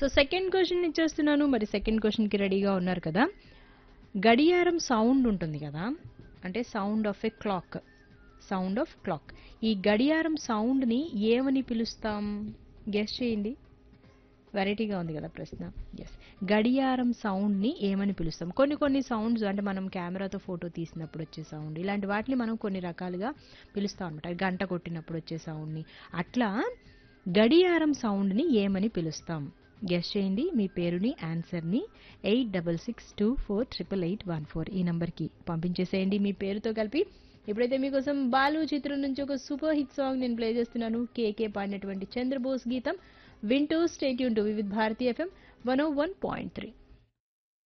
so second question ఇచ్చేస్తున్నాను మరి second క్వశ్చన్కి రెడీగా ఉన్నారు కదా గడియారం సౌండ్ ఉంటుంది కదా అంటే sound of a clock sound of clock ఈ గడియారం సౌండ్ని ఏమని పిలుస్తాం గెస్ చేయండి వెరైటీగా ఉంది కదా ప్రశ్న ఎస్ గడియారం సౌండ్ని ఏమని పిలుస్తాం కొన్ని కొన్ని సౌండ్స్ అంటే మనం కెమెరాతో ఫోటో తీసినప్పుడు వచ్చే సౌండ్ ఇలాంటి వాటిని మనం కొన్ని రకాలుగా పిలుస్తాం అనమాట గంట కొట్టినప్పుడు వచ్చే సౌండ్ని అట్లా గడియారం సౌండ్ని ఏమని పిలుస్తాం గెస్ చేయండి మీ పేరుని ఆన్సర్ని eight double six two four triple eight one four ఈ నంబర్కి పంపించేసేయండి మీ పేరుతో కలిపి ఇప్పుడైతే మీకోసం బాలు చిత్రం నుంచి ఒక సూపర్ హిట్ సాంగ్ నేను ప్లే చేస్తున్నాను కేకే పాడినటువంటి చంద్రబోస్ గీతం వింటూ stay tuned to with Bharati FM one o one point three